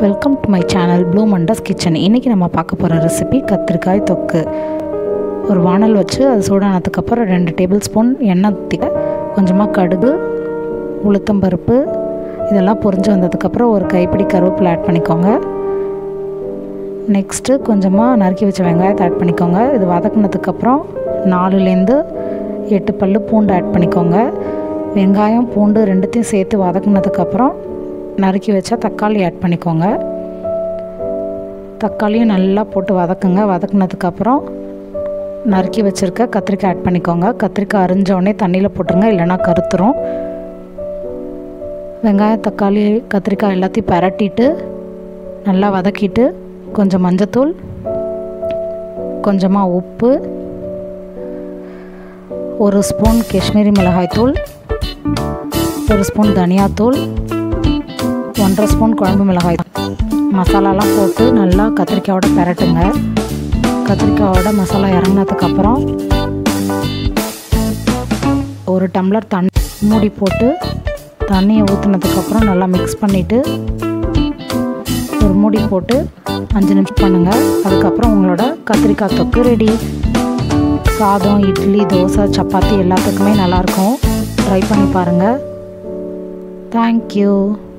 welcome to my channel blue மண்டஸ் kitchen இன்றைக்கி நம்ம பார்க்க போகிற ரெசிபி கத்திரிக்காய் தொக்கு ஒரு வானல் வச்சு அது சூடானதுக்கப்புறம் ரெண்டு டேபிள் ஸ்பூன் எண்ணெய் ஊற்றிக்க கொஞ்சமாக கடுகு உளுத்தம்பருப்பு இதெல்லாம் பொரிஞ்சு வந்ததுக்கப்புறம் ஒரு கைப்பிடி கருவேப்பிலை ஆட் பண்ணிக்கோங்க நெக்ஸ்ட்டு கொஞ்சமாக நறுக்கி வச்ச வெங்காயத்தை ஆட் பண்ணிக்கோங்க இது வதக்குனதுக்கப்புறம் நாலுலேருந்து எட்டு பல் பூண்டு ஆட் பண்ணிக்கோங்க வெங்காயம் பூண்டு ரெண்டுத்தையும் சேர்த்து வதக்குனதுக்கப்புறம் நறுக்கி வச்சா தக்காளி ஆட் பண்ணிக்கோங்க தக்காளியும் நல்லா போட்டு வதக்குங்க வதக்குனதுக்கப்புறம் நறுக்கி வச்சுருக்க கத்திரிக்காய் ஆட் பண்ணிக்கோங்க கத்திரிக்காய் அரிஞ்சோடனே தண்ணியில் போட்டுருங்க இல்லைன்னா கருத்துரும் வெங்காயம் தக்காளி கத்திரிக்காய் எல்லாத்தையும் பரட்டிட்டு நல்லா வதக்கிட்டு கொஞ்சம் மஞ்சத்தூள் கொஞ்சமாக உப்பு ஒரு ஸ்பூன் காஷ்மீரி மிளகாய்த்தூள் ஒரு ஸ்பூன் தனியாத்தூள் ஒன்றரை ஸ்பூன் குழம்பு மிளகாய் மசாலாலாம் போட்டு நல்லா கத்திரிக்காயோட பெரட்டுங்க கத்திரிக்காயோட மசாலா இறங்கினதுக்கப்புறம் ஒரு டம்ளர் தண்ணி மூடி போட்டு தண்ணியை ஊற்றுனதுக்கப்புறம் நல்லா மிக்ஸ் பண்ணிவிட்டு ஒரு மூடி போட்டு அஞ்சு நிமிஷம் பண்ணுங்கள் அதுக்கப்புறம் உங்களோட கத்திரிக்காய் தொக்கு ரெடி சாதம் இட்லி தோசை சப்பாத்தி எல்லாத்துக்குமே நல்லாயிருக்கும் ட்ரை பண்ணி பாருங்கள் தேங்க்யூ